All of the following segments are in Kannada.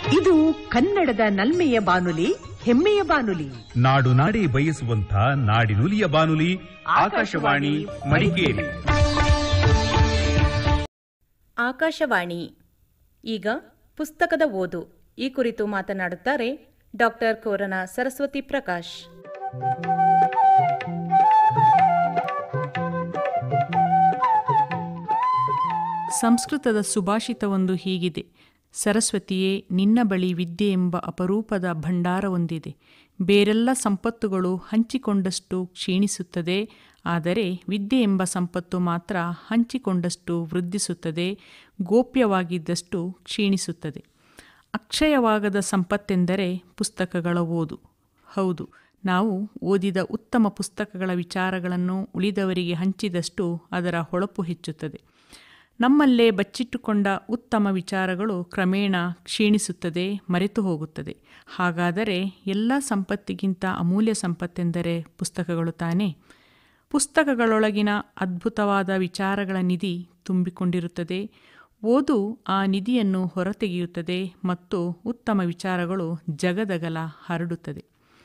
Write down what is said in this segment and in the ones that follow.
ಇದು ಕನ್ನಡದ ನಲ್ಮೆಯ ಬಾನುಲಿ ಹೆಮ್ಮೆಯ ಬಾನುಲಿ ನಾಡು ನಾಡಿ ಬಯಸುವಂತ ನಾಡಿನುಲಿಯ ಬಾನುಲಿ ಆಕಾಶವಾಣಿ ಮಡಿಕೇರಿ ಆಕಾಶವಾಣಿ ಈಗ ಪುಸ್ತಕದ ಓದು ಈ ಕುರಿತು ಮಾತನಾಡುತ್ತಾರೆ ಡಾಕ್ಟರ್ ಕೋರನ ಸರಸ್ವತಿ ಪ್ರಕಾಶ್ ಸಂಸ್ಕೃತದ ಸುಭಾಷಿತವೊಂದು ಹೀಗಿದೆ ಸರಸ್ವತಿಯೇ ನಿನ್ನ ಬಳಿ ವಿದ್ಯೆ ಎಂಬ ಅಪರೂಪದ ಭಂಡಾರವೊಂದಿದೆ ಬೇರೆಲ್ಲ ಸಂಪತ್ತುಗಳು ಹಂಚಿಕೊಂಡಷ್ಟು ಕ್ಷೀಣಿಸುತ್ತದೆ ಆದರೆ ವಿದ್ಯೆ ಎಂಬ ಸಂಪತ್ತು ಮಾತ್ರ ಹಂಚಿಕೊಂಡಷ್ಟು ವೃದ್ಧಿಸುತ್ತದೆ ಗೋಪ್ಯವಾಗಿದ್ದಷ್ಟು ಕ್ಷೀಣಿಸುತ್ತದೆ ಅಕ್ಷಯವಾಗದ ಸಂಪತ್ತೆಂದರೆ ಪುಸ್ತಕಗಳ ಓದು ಹೌದು ನಾವು ಓದಿದ ಉತ್ತಮ ಪುಸ್ತಕಗಳ ವಿಚಾರಗಳನ್ನು ಉಳಿದವರಿಗೆ ಹಂಚಿದಷ್ಟು ಅದರ ಹೊಳಪು ಹೆಚ್ಚುತ್ತದೆ ನಮ್ಮಲ್ಲೇ ಬಚ್ಚಿಟ್ಟುಕೊಂಡ ಉತ್ತಮ ವಿಚಾರಗಳು ಕ್ರಮೇಣ ಕ್ಷೀಣಿಸುತ್ತದೆ ಮರೆತು ಹೋಗುತ್ತದೆ ಹಾಗಾದರೆ ಎಲ್ಲ ಸಂಪತ್ತಿಗಿಂತ ಅಮೂಲ್ಯ ಸಂಪತ್ತೆಂದರೆ ಪುಸ್ತಕಗಳು ತಾನೇ ಪುಸ್ತಕಗಳೊಳಗಿನ ಅದ್ಭುತವಾದ ವಿಚಾರಗಳ ನಿಧಿ ತುಂಬಿಕೊಂಡಿರುತ್ತದೆ ಓದು ಆ ನಿಧಿಯನ್ನು ಹೊರತೆಗೆಯುತ್ತದೆ ಮತ್ತು ಉತ್ತಮ ವಿಚಾರಗಳು ಜಗದಗಲ ಹರಡುತ್ತದೆ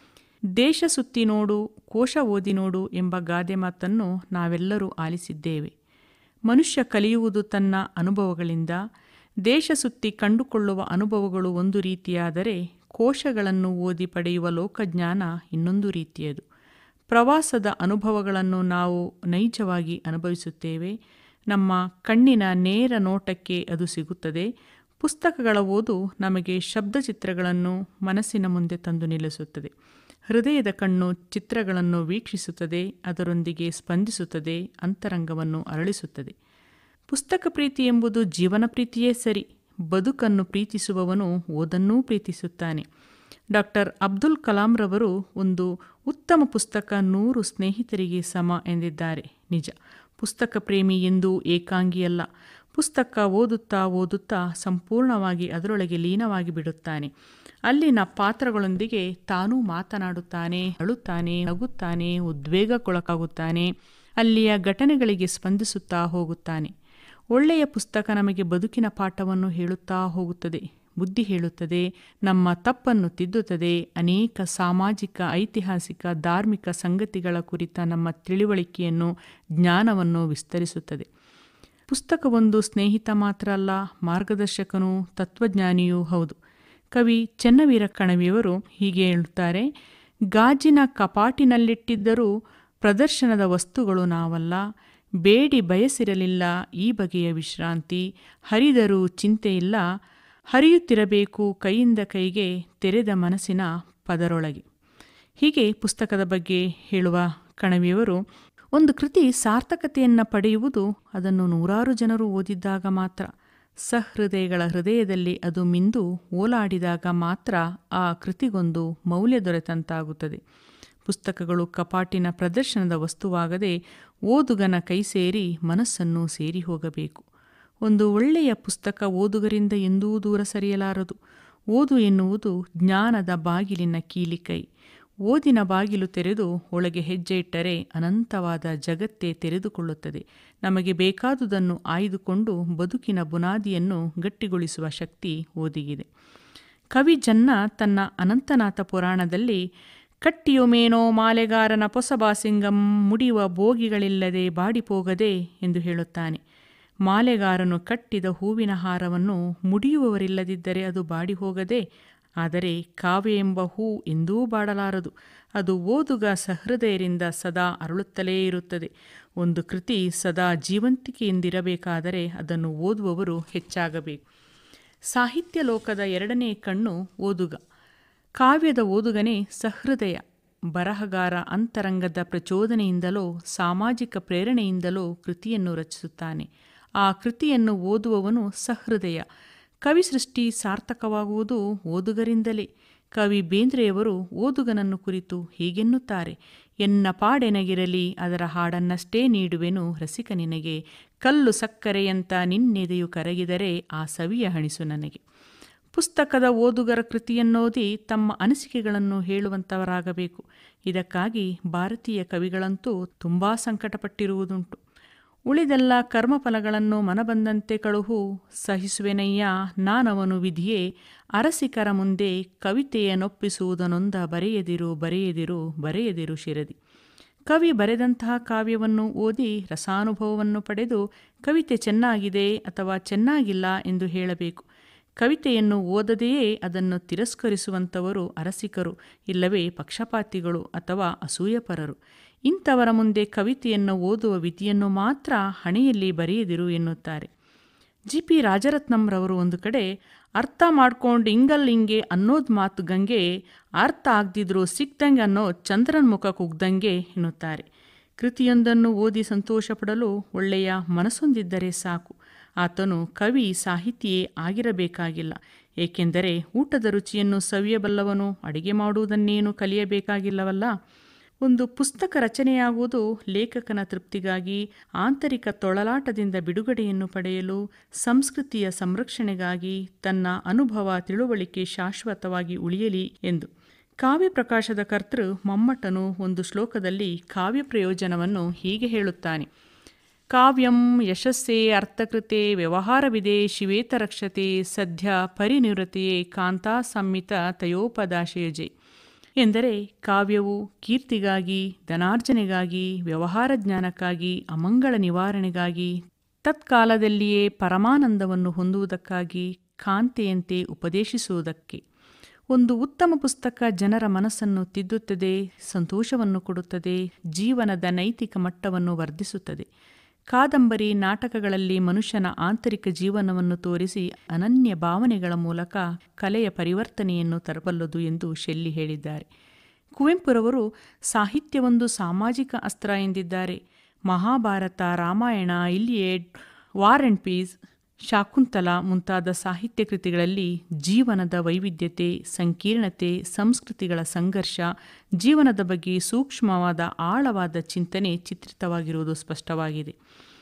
ದೇಶ ಸುತ್ತಿ ನೋಡು ಕೋಶ ಓದಿ ನೋಡು ಎಂಬ ಗಾದೆ ಮಾತನ್ನು ನಾವೆಲ್ಲರೂ ಆಲಿಸಿದ್ದೇವೆ ಮನುಷ್ಯ ಕಲಿಯುವುದು ತನ್ನ ಅನುಭವಗಳಿಂದ ದೇಶ ಸುತ್ತಿ ಕಂಡುಕೊಳ್ಳುವ ಅನುಭವಗಳು ಒಂದು ರೀತಿಯಾದರೆ ಕೋಶಗಳನ್ನು ಓದಿ ಪಡೆಯುವ ಲೋಕಜ್ಞಾನ ಇನ್ನೊಂದು ರೀತಿಯದು ಪ್ರವಾಸದ ಅನುಭವಗಳನ್ನು ನಾವು ನೈಜವಾಗಿ ಅನುಭವಿಸುತ್ತೇವೆ ನಮ್ಮ ಕಣ್ಣಿನ ನೇರ ನೋಟಕ್ಕೆ ಅದು ಸಿಗುತ್ತದೆ ಪುಸ್ತಕಗಳ ಓದು ನಮಗೆ ಶಬ್ದಚಿತ್ರಗಳನ್ನು ಮನಸ್ಸಿನ ಮುಂದೆ ತಂದು ನಿಲ್ಲಿಸುತ್ತದೆ ಹೃದಯದ ಕಣ್ಣು ಚಿತ್ರಗಳನ್ನು ವೀಕ್ಷಿಸುತ್ತದೆ ಅದರೊಂದಿಗೆ ಸ್ಪಂದಿಸುತ್ತದೆ ಅಂತರಂಗವನ್ನು ಅರಳಿಸುತ್ತದೆ ಪುಸ್ತಕ ಪ್ರೀತಿ ಎಂಬುದು ಜೀವನ ಪ್ರೀತಿಯೇ ಸರಿ ಬದುಕನ್ನು ಪ್ರೀತಿಸುವವನು ಓದನ್ನೂ ಪ್ರೀತಿಸುತ್ತಾನೆ ಡಾಕ್ಟರ್ ಅಬ್ದುಲ್ ಕಲಾಂರವರು ಒಂದು ಉತ್ತಮ ಪುಸ್ತಕ ನೂರು ಸ್ನೇಹಿತರಿಗೆ ಸಮ ಎಂದಿದ್ದಾರೆ ನಿಜ ಪುಸ್ತಕ ಪ್ರೇಮಿ ಎಂದೂ ಏಕಾಂಗಿಯಲ್ಲ ಪುಸ್ತಕ ಓದುತ್ತಾ ಓದುತ್ತಾ ಸಂಪೂರ್ಣವಾಗಿ ಅದರೊಳಗೆ ಲೀನವಾಗಿ ಬಿಡುತ್ತಾನೆ ಅಲ್ಲಿನ ಪಾತ್ರಗಳೊಂದಿಗೆ ತಾನೂ ಮಾತನಾಡುತ್ತಾನೆ ಅಳುತ್ತಾನೆ ನಗುತ್ತಾನೆ ಉದ್ವೇಗಕ್ಕೊಳಗಾಗುತ್ತಾನೆ ಅಲ್ಲಿಯ ಘಟನೆಗಳಿಗೆ ಸ್ಪಂದಿಸುತ್ತಾ ಹೋಗುತ್ತಾನೆ ಒಳ್ಳೆಯ ಪುಸ್ತಕ ನಮಗೆ ಬದುಕಿನ ಪಾಠವನ್ನು ಹೇಳುತ್ತಾ ಹೋಗುತ್ತದೆ ಬುದ್ಧಿ ಹೇಳುತ್ತದೆ ನಮ್ಮ ತಪ್ಪನ್ನು ತಿದ್ದುತ್ತದೆ ಅನೇಕ ಸಾಮಾಜಿಕ ಐತಿಹಾಸಿಕ ಧಾರ್ಮಿಕ ಸಂಗತಿಗಳ ಕುರಿತ ನಮ್ಮ ತಿಳಿವಳಿಕೆಯನ್ನು ಜ್ಞಾನವನ್ನು ವಿಸ್ತರಿಸುತ್ತದೆ ಪುಸ್ತಕವೊಂದು ಸ್ನೇಹಿತ ಮಾತ್ರ ಅಲ್ಲ ಮಾರ್ಗದರ್ಶಕನೂ ತತ್ವಜ್ಞಾನಿಯೂ ಹೌದು ಕವಿ ಚೆನ್ನವೀರ ಕಣವಿಯವರು ಹೀಗೆ ಹೇಳುತ್ತಾರೆ ಗಾಜಿನ ಕಪಾಟಿನಲ್ಲಿಟ್ಟಿದ್ದರೂ ಪ್ರದರ್ಶನದ ವಸ್ತುಗಳು ನಾವಲ್ಲ ಬೇಡಿ ಬಯಸಿರಲಿಲ್ಲ ಈ ಬಗೆಯ ವಿಶ್ರಾಂತಿ ಹರಿದರೂ ಚಿಂತೆಯಿಲ್ಲ ಹರಿಯುತ್ತಿರಬೇಕು ಕೈಯಿಂದ ಕೈಗೆ ತೆರೆದ ಮನಸ್ಸಿನ ಪದರೊಳಗೆ ಹೀಗೆ ಪುಸ್ತಕದ ಬಗ್ಗೆ ಹೇಳುವ ಕಣವಿಯವರು ಒಂದು ಕೃತಿ ಸಾರ್ಥಕತೆಯನ್ನು ಪಡೆಯುವುದು ಅದನ್ನು ನೂರಾರು ಜನರು ಓದಿದ್ದಾಗ ಮಾತ್ರ ಸಹೃದಯಗಳ ಹೃದಯದಲ್ಲಿ ಅದು ಮಿಂದು ಓಲಾಡಿದಾಗ ಮಾತ್ರ ಆ ಕೃತಿಗೊಂದು ಮೌಲ್ಯ ದೊರೆತಂತಾಗುತ್ತದೆ ಪುಸ್ತಕಗಳು ಕಪಾಟಿನ ಪ್ರದರ್ಶನದ ವಸ್ತುವಾಗದೆ ಓದುಗನ ಕೈ ಸೇರಿ ಮನಸ್ಸನ್ನು ಸೇರಿ ಹೋಗಬೇಕು ಒಂದು ಒಳ್ಳೆಯ ಪುಸ್ತಕ ಓದುಗರಿಂದ ಎಂದೂ ದೂರ ಸರಿಯಲಾರದು ಓದು ಎನ್ನುವುದು ಜ್ಞಾನದ ಬಾಗಿಲಿನ ಕೀಲಿಕೈ ಓದಿನ ಬಾಗಿಲು ತೆರೆದು ಒಳಗೆ ಹೆಜ್ಜೆ ಇಟ್ಟರೆ ಅನಂತವಾದ ಜಗತ್ತೇ ತೆರೆದುಕೊಳ್ಳುತ್ತದೆ ನಮಗೆ ಬೇಕಾದುದನ್ನು ಆಯ್ದುಕೊಂಡು ಬದುಕಿನ ಬುನಾದಿಯನ್ನು ಗಟ್ಟಿಗೊಳಿಸುವ ಶಕ್ತಿ ಓದಿಗಿದೆ ಕವಿ ಜನ್ನ ತನ್ನ ಅನಂತನಾಥ ಪುರಾಣದಲ್ಲಿ ಕಟ್ಟಿಯೊಮೇನೋ ಮಾಲೆಗಾರನ ಪೊಸಬಾಸಿಂಗಂ ಮುಡಿಯುವ ಬೋಗಿಗಳಿಲ್ಲದೆ ಬಾಡಿಪೋಗದೆ ಎಂದು ಹೇಳುತ್ತಾನೆ ಮಾಲೆಗಾರನು ಕಟ್ಟಿದ ಹೂವಿನ ಹಾರವನ್ನು ಮುಡಿಯುವವರಿಲ್ಲದಿದ್ದರೆ ಅದು ಬಾಡಿ ಹೋಗದೆ ಆದರೆ ಕಾವ್ಯ ಎಂಬ ಹೂ ಎಂದೂ ಬಾಡಲಾರದು ಅದು ಓದುಗ ಸಹೃದಯರಿಂದ ಸದಾ ಅರಳುತ್ತಲೇ ಇರುತ್ತದೆ ಒಂದು ಕೃತಿ ಸದಾ ಜೀವಂತಿಕೆಯಿಂದಿರಬೇಕಾದರೆ ಅದನ್ನು ಓದುವವರು ಹೆಚ್ಚಾಗಬೇಕು ಸಾಹಿತ್ಯ ಲೋಕದ ಎರಡನೇ ಕಣ್ಣು ಓದುಗ ಕಾವ್ಯದ ಓದುಗನೇ ಸಹೃದಯ ಬರಹಗಾರ ಅಂತರಂಗದ ಪ್ರಚೋದನೆಯಿಂದಲೋ ಸಾಮಾಜಿಕ ಪ್ರೇರಣೆಯಿಂದಲೋ ಕೃತಿಯನ್ನು ರಚಿಸುತ್ತಾನೆ ಆ ಕೃತಿಯನ್ನು ಓದುವವನು ಸಹೃದಯ ಕವಿ ಸೃಷ್ಟಿ ಸಾರ್ಥಕವಾಗುವುದು ಓದುಗರಿಂದಲೇ ಕವಿ ಬೇಂದ್ರೆಯವರು ಓದುಗನನ್ನು ಕುರಿತು ಹೀಗೆನ್ನುತ್ತಾರೆ ಎನ್ನ ಪಾಡೆನಗಿರಲಿ ಅದರ ಹಾಡನ್ನಷ್ಟೇ ನೀಡುವೆನು ರಸಿಕ ನಿನಗೆ ಕಲ್ಲು ಸಕ್ಕರೆಯಂತ ನಿನ್ನೆದೆಯು ಕರಗಿದರೆ ಆ ಸವಿಯ ಹಣಿಸು ನನಗೆ ಪುಸ್ತಕದ ಓದುಗರ ಕೃತಿಯನ್ನೋದಿ ತಮ್ಮ ಅನಿಸಿಕೆಗಳನ್ನು ಹೇಳುವಂಥವರಾಗಬೇಕು ಇದಕ್ಕಾಗಿ ಭಾರತೀಯ ಕವಿಗಳಂತೂ ತುಂಬ ಸಂಕಟಪಟ್ಟಿರುವುದುಂಟು ಉಳಿದೆಲ್ಲ ಕರ್ಮಫಲಗಳನ್ನು ಮನಬಂದಂತೆ ಕಳುಹು ಸಹಿಸುವೆನಯ್ಯ ನಾನವನು ವಿಧಿಯೇ ಅರಸಿಕರ ಮುಂದೆ ಕವಿತೆಯನ್ನೊಪ್ಪಿಸುವುದನೊಂದ ಬರೆಯದಿರು ಬರೆಯದಿರು ಬರೆಯದಿರು ಶಿರದಿ ಕವಿ ಬರೆದಂತಹ ಕಾವ್ಯವನ್ನು ಓದಿ ರಸಾನುಭವವನ್ನು ಪಡೆದು ಕವಿತೆ ಚೆನ್ನಾಗಿದೆ ಅಥವಾ ಚೆನ್ನಾಗಿಲ್ಲ ಎಂದು ಹೇಳಬೇಕು ಕವಿತೆಯನ್ನು ಓದದೆಯೇ ಅದನ್ನು ತಿರಸ್ಕರಿಸುವಂಥವರು ಅರಸಿಕರು ಇಲ್ಲವೇ ಪಕ್ಷಪಾತಿಗಳು ಅಥವಾ ಅಸೂಯಪರರು ಇಂಥವರ ಮುಂದೆ ಕವಿತೆಯನ್ನು ಓದುವ ವಿಧಿಯನ್ನು ಮಾತ್ರ ಹಣೆಯಲ್ಲಿ ಬರೆಯದಿರು ಎನ್ನುತ್ತಾರೆ ಜಿ ಪಿ ರಾಜರತ್ನಂರವರು ಒಂದು ಕಡೆ ಅರ್ಥ ಮಾಡ್ಕೊಂಡು ಇಂಗಲ್ ಹಿಂಗೆ ಅನ್ನೋದು ಮಾತು ಗಂಗೆ ಅರ್ಥ ಆಗ್ದಿದ್ರು ಸಿಕ್ದಂಗೆ ಅನ್ನೋ ಚಂದ್ರನ ಮುಖ ಕುಗ್ದಂಗೆ ಎನ್ನುತ್ತಾರೆ ಕೃತಿಯೊಂದನ್ನು ಓದಿ ಸಂತೋಷಪಡಲು ಒಳ್ಳೆಯ ಮನಸ್ಸೊಂದಿದ್ದರೆ ಸಾಕು ಆತನು ಕವಿ ಸಾಹಿತಿಯೇ ಆಗಿರಬೇಕಾಗಿಲ್ಲ ಏಕೆಂದರೆ ಊಟದ ರುಚಿಯನ್ನು ಸವಿಯಬಲ್ಲವನು ಅಡಿಗೆ ಮಾಡುವುದನ್ನೇನು ಕಲಿಯಬೇಕಾಗಿಲ್ಲವಲ್ಲ ಒಂದು ಪುಸ್ತಕ ರಚನೆಯಾಗುವುದು ಲೇಖಕನ ತೃಪ್ತಿಗಾಗಿ ಆಂತರಿಕ ತೊಳಲಾಟದಿಂದ ಬಿಡುಗಡೆಯನ್ನು ಪಡೆಯಲು ಸಂಸ್ಕೃತಿಯ ಸಂರಕ್ಷಣೆಗಾಗಿ ತನ್ನ ಅನುಭವ ತಿಳುವಳಿಕೆ ಶಾಶ್ವತವಾಗಿ ಉಳಿಯಲಿ ಎಂದು ಕಾವ್ಯ ಪ್ರಕಾಶದ ಕರ್ತೃ ಮಮ್ಮಟನು ಒಂದು ಶ್ಲೋಕದಲ್ಲಿ ಕಾವ್ಯ ಪ್ರಯೋಜನವನ್ನು ಹೀಗೆ ಹೇಳುತ್ತಾನೆ ಕಾವ್ಯಂ ಯಶಸ್ಸೇ ಅರ್ಥಕೃತೆ ವ್ಯವಹಾರವಿದೆ ಶಿವೇತರಕ್ಷತೆ ಸದ್ಯ ಪರಿನಿವೃತೆಯೇ ಕಾಂತಾ ಸಂಮಿತ ತಯೋಪದಾಶಯಜೆ ಎಂದರೆ ಕಾವ್ಯವು ಕೀರ್ತಿಗಾಗಿ ಧನಾರ್ಜನೆಗಾಗಿ ವ್ಯವಹಾರ ಜ್ಞಾನಕ್ಕಾಗಿ ಅಮಂಗಳ ನಿವಾರಣೆಗಾಗಿ ತತ್ಕಾಲದಲ್ಲಿಯೇ ಪರಮಾನಂದವನ್ನು ಹೊಂದುವುದಕ್ಕಾಗಿ ಕಾಂತೆಯಂತೆ ಉಪದೇಶಿಸುವುದಕ್ಕೆ ಒಂದು ಉತ್ತಮ ಪುಸ್ತಕ ಜನರ ಮನಸ್ಸನ್ನು ತಿದ್ದುತ್ತದೆ ಸಂತೋಷವನ್ನು ಕೊಡುತ್ತದೆ ಜೀವನದ ನೈತಿಕ ಮಟ್ಟವನ್ನು ವರ್ಧಿಸುತ್ತದೆ ಕಾದಂಬರಿ ನಾಟಕಗಳಲ್ಲಿ ಮನುಷ್ಯನ ಆಂತರಿಕ ಜೀವನವನ್ನು ತೋರಿಸಿ ಅನನ್ಯ ಭಾವನೆಗಳ ಮೂಲಕ ಕಲೆಯ ಪರಿವರ್ತನೆಯನ್ನು ತರಬಲ್ಲದು ಎಂದು ಶೆಲ್ಲಿ ಹೇಳಿದ್ದಾರೆ ಕುವೆಂಪುರವರು ಸಾಹಿತ್ಯವೊಂದು ಸಾಮಾಜಿಕ ಅಸ್ತ್ರ ಎಂದಿದ್ದಾರೆ Mahabharata Ramayana Iliad war and peace Shakuntala ಮುಂತಾದ ಸಾಹಿತ್ಯ ಕೃತಿಗಳಲ್ಲಿ ಜೀವನದ ವೈವಿಧ್ಯತೆ ಸಂಕೀರ್ಣತೆ ಸಂಸ್ಕೃತಿಗಳ ಸಂಘರ್ಷ ಜೀವನದ ಬಗ್ಗೆ ಸೂಕ್ಷ್ಮವಾದ ಆಳವಾದ ಚಿಂತನೆ ಚಿತ್ರಿತವಾಗಿರುವುದು ಸ್ಪಷ್ಟವಾಗಿದೆ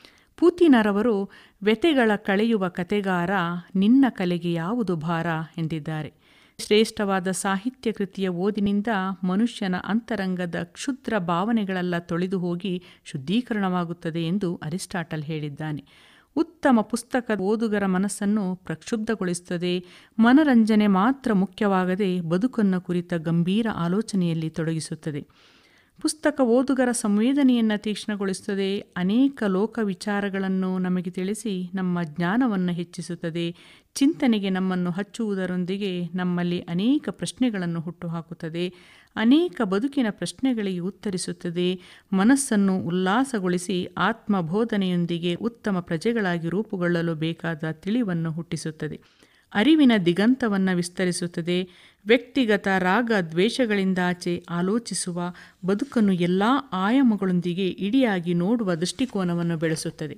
ಪೂತಿನರವರು ವ್ಯತೆಗಳ ಕಳೆಯುವ ಕತೆಗಾರ ನಿನ್ನ ಕಲೆಗೆ ಯಾವುದು ಭಾರ ಎಂದಿದ್ದಾರೆ ಶ್ರೇಷ್ಠವಾದ ಸಾಹಿತ್ಯ ಕೃತಿಯ ಓದಿನಿಂದ ಮನುಷ್ಯನ ಅಂತರಂಗದ ಕ್ಷುದ್ರ ಭಾವನೆಗಳೆಲ್ಲ ತೊಳೆದು ಹೋಗಿ ಶುದ್ಧೀಕರಣವಾಗುತ್ತದೆ ಎಂದು ಅರಿಸ್ಟಾಟಲ್ ಹೇಳಿದ್ದಾನೆ ಉತ್ತಮ ಪುಸ್ತಕ ಓದುಗರ ಮನಸ್ಸನ್ನು ಪ್ರಕ್ಷುಬ್ಧಗೊಳಿಸುತ್ತದೆ ಮನರಂಜನೆ ಮಾತ್ರ ಮುಖ್ಯವಾಗದೆ ಬದುಕನ್ನು ಕುರಿತ ಗಂಭೀರ ಆಲೋಚನೆಯಲ್ಲಿ ತೊಡಗಿಸುತ್ತದೆ ಪುಸ್ತಕ ಓದುಗರ ಸಂವೇದನೆಯನ್ನು ತೀಕ್ಷ್ಣಗೊಳಿಸುತ್ತದೆ ಅನೇಕ ಲೋಕ ವಿಚಾರಗಳನ್ನು ನಮಗೆ ತಿಳಿಸಿ ನಮ್ಮ ಜ್ಞಾನವನ್ನು ಹೆಚ್ಚಿಸುತ್ತದೆ ಚಿಂತನೆಗೆ ನಮ್ಮನ್ನು ಹಚ್ಚುವುದರೊಂದಿಗೆ ನಮ್ಮಲ್ಲಿ ಅನೇಕ ಪ್ರಶ್ನೆಗಳನ್ನು ಹುಟ್ಟುಹಾಕುತ್ತದೆ ಅನೇಕ ಬದುಕಿನ ಪ್ರಶ್ನೆಗಳಿಗೆ ಉತ್ತರಿಸುತ್ತದೆ ಮನಸ್ಸನ್ನು ಉಲ್ಲಾಸಗೊಳಿಸಿ ಆತ್ಮಬೋಧನೆಯೊಂದಿಗೆ ಉತ್ತಮ ಪ್ರಜೆಗಳಾಗಿ ರೂಪುಗೊಳ್ಳಲು ಬೇಕಾದ ತಿಳಿವನ್ನು ಹುಟ್ಟಿಸುತ್ತದೆ ಅರಿವಿನ ದಿಗಂತವನ್ನು ವಿಸ್ತರಿಸುತ್ತದೆ ವ್ಯಕ್ತಿಗತ ರಾಗ ದ್ವೇಷಗಳಿಂದಾಚೆ ಆಲೋಚಿಸುವ ಬದುಕನ್ನು ಎಲ್ಲ ಆಯಾಮಗಳೊಂದಿಗೆ ಇಡಿಯಾಗಿ ನೋಡುವ ದೃಷ್ಟಿಕೋನವನ್ನು ಬೆಳೆಸುತ್ತದೆ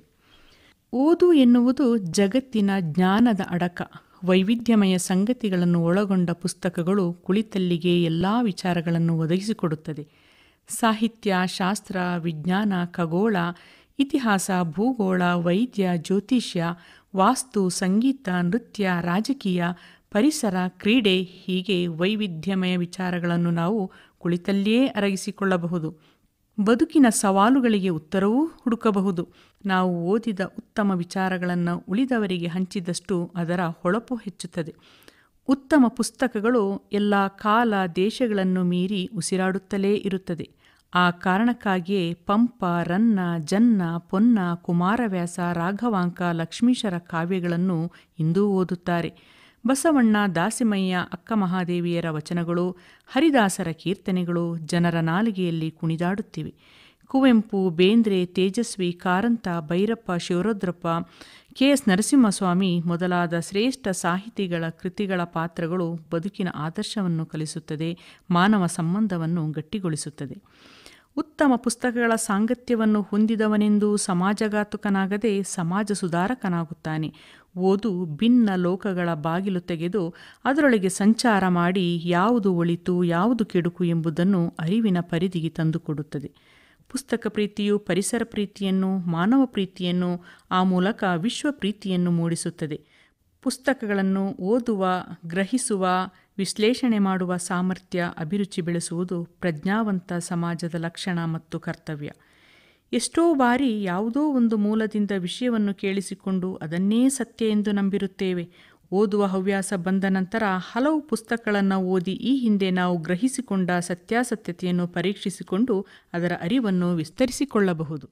ಓದು ಎನ್ನುವುದು ಜಗತ್ತಿನ ಜ್ಞಾನದ ಅಡಕ ವೈವಿಧ್ಯಮಯ ಸಂಗತಿಗಳನ್ನು ಒಳಗೊಂಡ ಪುಸ್ತಕಗಳು ಕುಳಿತಲ್ಲಿಗೆ ಎಲ್ಲ ವಿಚಾರಗಳನ್ನು ಒದಗಿಸಿಕೊಡುತ್ತದೆ ಸಾಹಿತ್ಯ ಶಾಸ್ತ್ರ ವಿಜ್ಞಾನ ಖಗೋಳ ಇತಿಹಾಸ ಭೂಗೋಳ ವೈದ್ಯ ಜ್ಯೋತಿಷ್ಯ ವಾಸ್ತು ಸಂಗೀತ ನೃತ್ಯ ರಾಜಕೀಯ ಪರಿಸರ ಕ್ರೀಡೆ ಹೀಗೆ ವೈವಿಧ್ಯಮಯ ವಿಚಾರಗಳನ್ನು ನಾವು ಕುಳಿತಲ್ಲಿಯೇ ಅರಗಿಸಿಕೊಳ್ಳಬಹುದು ಬದುಕಿನ ಸವಾಲುಗಳಿಗೆ ಉತ್ತರವೂ ಹುಡುಕಬಹುದು ನಾವು ಓದಿದ ಉತ್ತಮ ವಿಚಾರಗಳನ್ನು ಉಳಿದವರಿಗೆ ಹಂಚಿದಷ್ಟು ಅದರ ಹೊಳಪು ಹೆಚ್ಚುತ್ತದೆ ಉತ್ತಮ ಪುಸ್ತಕಗಳು ಎಲ್ಲ ಕಾಲ ದೇಶಗಳನ್ನು ಮೀರಿ ಉಸಿರಾಡುತ್ತಲೇ ಇರುತ್ತದೆ ಆ ಕಾರಣಕ್ಕಾಗಿಯೇ ಪಂಪ ರನ್ನ ಜನ್ನ ಪೊನ್ನ ಕುಮಾರವ್ಯಾಸ ರಾಘವಾಂಕ ಲಕ್ಷ್ಮೀಶರ ಕಾವ್ಯಗಳನ್ನು ಇಂದೂ ಓದುತ್ತಾರೆ ಬಸವಣ್ಣ ದಾಸಿಮಯ್ಯ ಅಕ್ಕ ಮಹಾದೇವಿಯರ ವಚನಗಳು ಹರಿದಾಸರ ಕೀರ್ತನೆಗಳು ಜನರ ನಾಲಿಗೆಯಲ್ಲಿ ಕುಣಿದಾಡುತ್ತಿವೆ ಕುವೆಂಪು ಬೇಂದ್ರೆ ತೇಜಸ್ವಿ ಕಾರಂತ ಭೈರಪ್ಪ ಶಿವರುದ್ರಪ್ಪ ಕೆ ಎಸ್ ನರಸಿಂಹಸ್ವಾಮಿ ಮೊದಲಾದ ಶ್ರೇಷ್ಠ ಸಾಹಿತಿಗಳ ಕೃತಿಗಳ ಪಾತ್ರಗಳು ಬದುಕಿನ ಆದರ್ಶವನ್ನು ಕಲಿಸುತ್ತದೆ ಮಾನವ ಸಂಬಂಧವನ್ನು ಗಟ್ಟಿಗೊಳಿಸುತ್ತದೆ ಉತ್ತಮ ಪುಸ್ತಕಗಳ ಸಾಂಗತ್ಯವನ್ನು ಹೊಂದಿದವನೆಂದು ಸಮಾಜಘಾತುಕನಾಗದೆ ಸಮಾಜ ಸುಧಾರಕನಾಗುತ್ತಾನೆ ಓದು ಭಿನ್ನ ಲೋಕಗಳ ಬಾಗಿಲು ತೆಗೆದು ಅದರೊಳಗೆ ಸಂಚಾರ ಮಾಡಿ ಯಾವುದು ಒಳಿತು ಯಾವುದು ಕೆಡುಕು ಎಂಬುದನ್ನು ಅರಿವಿನ ಪರಿಧಿಗೆ ತಂದುಕೊಡುತ್ತದೆ ಪುಸ್ತಕ ಪ್ರೀತಿಯು ಪರಿಸರ ಪ್ರೀತಿಯನ್ನು ಮಾನವ ಪ್ರೀತಿಯನ್ನು ಆ ಮೂಲಕ ವಿಶ್ವ ಪ್ರೀತಿಯನ್ನು ಮೂಡಿಸುತ್ತದೆ ಪುಸ್ತಕಗಳನ್ನು ಓದುವ ಗ್ರಹಿಸುವ ವಿಶ್ಲೇಷಣೆ ಮಾಡುವ ಸಾಮರ್ಥ್ಯ ಅಭಿರುಚಿ ಬೆಳೆಸುವುದು ಪ್ರಜ್ಞಾವಂತ ಸಮಾಜದ ಲಕ್ಷಣ ಮತ್ತು ಕರ್ತವ್ಯ ಎಷ್ಟೋ ಬಾರಿ ಯಾವುದೋ ಒಂದು ಮೂಲದಿಂದ ವಿಷಯವನ್ನು ಕೇಳಿಸಿಕೊಂಡು ಅದನ್ನೇ ಸತ್ಯ ಎಂದು ನಂಬಿರುತ್ತೇವೆ ಓದುವ ಹವ್ಯಾಸ ಬಂದ ನಂತರ ಹಲವು ಪುಸ್ತಕಗಳನ್ನು ಓದಿ ಈ ಹಿಂದೆ ನಾವು ಗ್ರಹಿಸಿಕೊಂಡ ಸತ್ಯಾಸತ್ಯತೆಯನ್ನು ಪರೀಕ್ಷಿಸಿಕೊಂಡು ಅದರ ಅರಿವನ್ನು ವಿಸ್ತರಿಸಿಕೊಳ್ಳಬಹುದು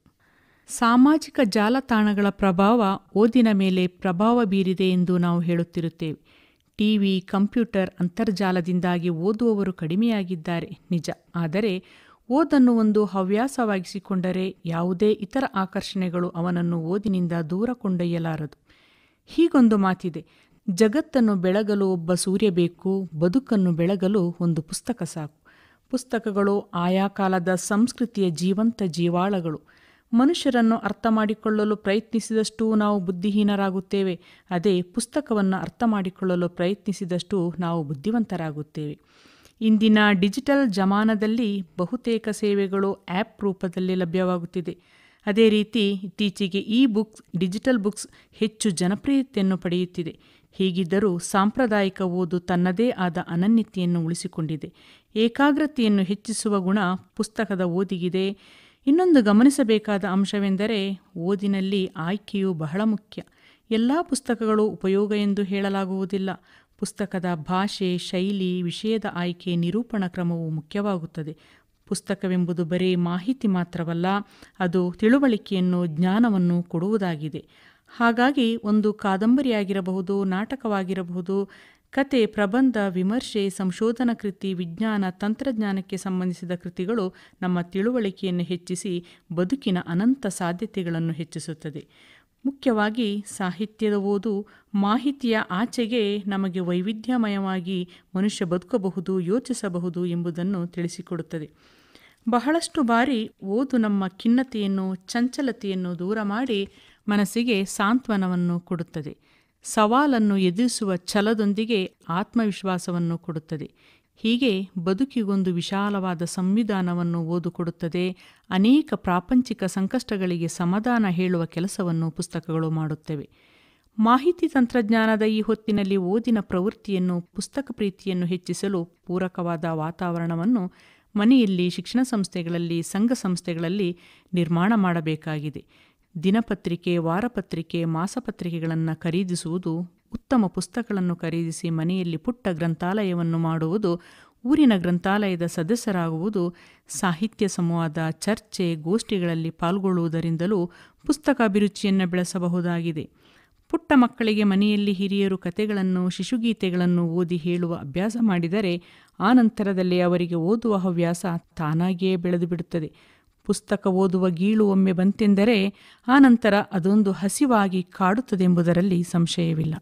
ಸಾಮಾಜಿಕ ಜಾಲತಾಣಗಳ ಪ್ರಭಾವ ಓದಿನ ಮೇಲೆ ಪ್ರಭಾವ ಬೀರಿದೆ ಎಂದು ನಾವು ಹೇಳುತ್ತಿರುತ್ತೇವೆ ಟಿವಿ ಕಂಪ್ಯೂಟರ್ ಅಂತರ್ಜಾಲದಿಂದಾಗಿ ಓದುವವರು ಕಡಿಮೆಯಾಗಿದ್ದಾರೆ ನಿಜ ಆದರೆ ಓದನ್ನು ಒಂದು ಹವ್ಯಾಸವಾಗಿಸಿಕೊಂಡರೆ ಯಾವುದೇ ಇತರ ಆಕರ್ಷಣೆಗಳು ಅವನನ್ನು ಓದಿನಿಂದ ದೂರ ಕೊಂಡೊಯ್ಯಲಾರದು ಹೀಗೊಂದು ಮಾತಿದೆ ಜಗತ್ತನ್ನು ಬೆಳಗಲು ಒಬ್ಬ ಸೂರ್ಯ ಬೇಕು ಬದುಕನ್ನು ಬೆಳಗಲು ಒಂದು ಪುಸ್ತಕ ಸಾಕು ಪುಸ್ತಕಗಳು ಆಯಾ ಕಾಲದ ಸಂಸ್ಕೃತಿಯ ಜೀವಂತ ಜೀವಾಳಗಳು ಮನುಷ್ಯರನ್ನು ಅರ್ಥ ಮಾಡಿಕೊಳ್ಳಲು ಪ್ರಯತ್ನಿಸಿದಷ್ಟು ನಾವು ಬುದ್ಧಿಹೀನರಾಗುತ್ತೇವೆ ಅದೇ ಪುಸ್ತಕವನ್ನು ಅರ್ಥ ಮಾಡಿಕೊಳ್ಳಲು ಪ್ರಯತ್ನಿಸಿದಷ್ಟು ನಾವು ಬುದ್ಧಿವಂತರಾಗುತ್ತೇವೆ ಇಂದಿನ ಡಿಜಿಟಲ್ ಜಮಾನದಲ್ಲಿ ಬಹುತೇಕ ಸೇವೆಗಳು ಆ್ಯಪ್ ರೂಪದಲ್ಲಿ ಲಭ್ಯವಾಗುತ್ತಿದೆ ಅದೇ ರೀತಿ ಇತ್ತೀಚೆಗೆ ಇ ಬುಕ್ಸ್ ಡಿಜಿಟಲ್ ಬುಕ್ಸ್ ಹೆಚ್ಚು ಜನಪ್ರಿಯತೆಯನ್ನು ಪಡೆಯುತ್ತಿದೆ ಹೀಗಿದ್ದರೂ ಸಾಂಪ್ರದಾಯಿಕ ಓದು ತನ್ನದೇ ಆದ ಅನನ್ಯತೆಯನ್ನು ಉಳಿಸಿಕೊಂಡಿದೆ ಏಕಾಗ್ರತೆಯನ್ನು ಹೆಚ್ಚಿಸುವ ಗುಣ ಪುಸ್ತಕದ ಓದಿಗಿದೆ ಇನ್ನೊಂದು ಗಮನಿಸಬೇಕಾದ ಅಂಶವೆಂದರೆ ಓದಿನಲ್ಲಿ ಆಯ್ಕೆಯು ಬಹಳ ಮುಖ್ಯ ಎಲ್ಲ ಪುಸ್ತಕಗಳು ಉಪಯೋಗ ಎಂದು ಹೇಳಲಾಗುವುದಿಲ್ಲ ಪುಸ್ತಕದ ಭಾಷೆ ಶೈಲಿ ವಿಷಯದ ಆಯ್ಕೆ ನಿರೂಪಣಾ ಕ್ರಮವು ಮುಖ್ಯವಾಗುತ್ತದೆ ಪುಸ್ತಕವೆಂಬುದು ಬರೀ ಮಾಹಿತಿ ಮಾತ್ರವಲ್ಲ ಅದು ತಿಳುವಳಿಕೆಯನ್ನು ಜ್ಞಾನವನ್ನು ಕೊಡುವುದಾಗಿದೆ ಹಾಗಾಗಿ ಒಂದು ಕಾದಂಬರಿಯಾಗಿರಬಹುದು ನಾಟಕವಾಗಿರಬಹುದು ಕತೆ ಪ್ರಬಂಧ ವಿಮರ್ಶೆ ಸಂಶೋಧನಾ ಕೃತಿ ವಿಜ್ಞಾನ ತಂತ್ರಜ್ಞಾನಕ್ಕೆ ಸಂಬಂಧಿಸಿದ ಕೃತಿಗಳು ನಮ್ಮ ತಿಳುವಳಿಕೆಯನ್ನು ಹೆಚ್ಚಿಸಿ ಬದುಕಿನ ಅನಂತ ಸಾಧ್ಯತೆಗಳನ್ನು ಹೆಚ್ಚಿಸುತ್ತದೆ ಮುಖ್ಯವಾಗಿ ಸಾಹಿತ್ಯದ ಓದು ಮಾಹಿತಿಯ ಆಚೆಗೆ ನಮಗೆ ವೈವಿಧ್ಯಮಯವಾಗಿ ಮನುಷ್ಯ ಬದುಕಬಹುದು ಯೋಚಿಸಬಹುದು ಎಂಬುದನ್ನು ತಿಳಿಸಿಕೊಡುತ್ತದೆ ಬಹಳಷ್ಟು ಬಾರಿ ಓದು ನಮ್ಮ ಖಿನ್ನತೆಯನ್ನು ಚಂಚಲತೆಯನ್ನು ದೂರ ಮಾಡಿ ಮನಸ್ಸಿಗೆ ಸಾಂತ್ವನವನ್ನು ಕೊಡುತ್ತದೆ ಸವಾಲನ್ನು ಎದುರಿಸುವ ಛಲದೊಂದಿಗೆ ಆತ್ಮವಿಶ್ವಾಸವನ್ನು ಕೊಡುತ್ತದೆ ಹೀಗೆ ಬದುಕಿಗೊಂದು ವಿಶಾಲವಾದ ಸಂವಿಧಾನವನ್ನು ಓದು ಕೊಡುತ್ತದೆ ಅನೇಕ ಪ್ರಾಪಂಚಿಕ ಸಂಕಷ್ಟಗಳಿಗೆ ಸಮಾಧಾನ ಹೇಳುವ ಕೆಲಸವನ್ನು ಪುಸ್ತಕಗಳು ಮಾಡುತ್ತವೆ ಮಾಹಿತಿ ತಂತ್ರಜ್ಞಾನದ ಈ ಹೊತ್ತಿನಲ್ಲಿ ಓದಿನ ಪ್ರವೃತ್ತಿಯನ್ನು ಪುಸ್ತಕ ಪ್ರೀತಿಯನ್ನು ಹೆಚ್ಚಿಸಲು ಪೂರಕವಾದ ವಾತಾವರಣವನ್ನು ಮನೆಯಲ್ಲಿ ಶಿಕ್ಷಣ ಸಂಸ್ಥೆಗಳಲ್ಲಿ ಸಂಘ ಸಂಸ್ಥೆಗಳಲ್ಲಿ ನಿರ್ಮಾಣ ಮಾಡಬೇಕಾಗಿದೆ ದಿನಪತ್ರಿಕೆ ವಾರಪತ್ರಿಕೆ ಮಾಸಪತ್ರಿಕೆಗಳನ್ನು ಖರೀದಿಸುವುದು ಉತ್ತಮ ಪುಸ್ತಕಗಳನ್ನು ಖರೀದಿಸಿ ಮನೆಯಲ್ಲಿ ಪುಟ್ಟ ಗ್ರಂಥಾಲಯವನ್ನು ಮಾಡುವುದು ಊರಿನ ಗ್ರಂಥಾಲಯದ ಸದಸ್ಯರಾಗುವುದು ಸಾಹಿತ್ಯ ಸಂವಾದ ಚರ್ಚೆ ಗೋಷ್ಠಿಗಳಲ್ಲಿ ಪಾಲ್ಗೊಳ್ಳುವುದರಿಂದಲೂ ಪುಸ್ತಕ ಅಭಿರುಚಿಯನ್ನು ಬೆಳೆಸಬಹುದಾಗಿದೆ ಪುಟ್ಟ ಮಕ್ಕಳಿಗೆ ಮನೆಯಲ್ಲಿ ಹಿರಿಯರು ಕತೆಗಳನ್ನು ಶಿಶುಗೀತೆಗಳನ್ನು ಓದಿ ಹೇಳುವ ಅಭ್ಯಾಸ ಮಾಡಿದರೆ ಆ ನಂತರದಲ್ಲಿ ಅವರಿಗೆ ಓದುವ ಹವ್ಯಾಸ ತಾನಾಗಿಯೇ ಬೆಳೆದು ಬಿಡುತ್ತದೆ ಪುಸ್ತಕ ಓದುವ ಗೀಳು ಒಮ್ಮೆ ಬಂತೆಂದರೆ ಆ ನಂತರ ಅದೊಂದು ಹಸಿವಾಗಿ ಕಾಡುತ್ತದೆಂಬುದರಲ್ಲಿ ಸಂಶಯವಿಲ್ಲ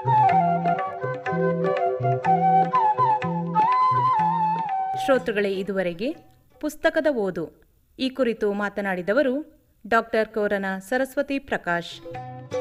ಶ್ರೋತೃಗಳೇ ಇದುವರೆಗೆ ಪುಸ್ತಕದ ಓದು ಈ ಕುರಿತು ಮಾತನಾಡಿದವರು ಡಾಕ್ಟರ್ ಕೋರನ ಸರಸ್ವತಿ ಪ್ರಕಾಶ್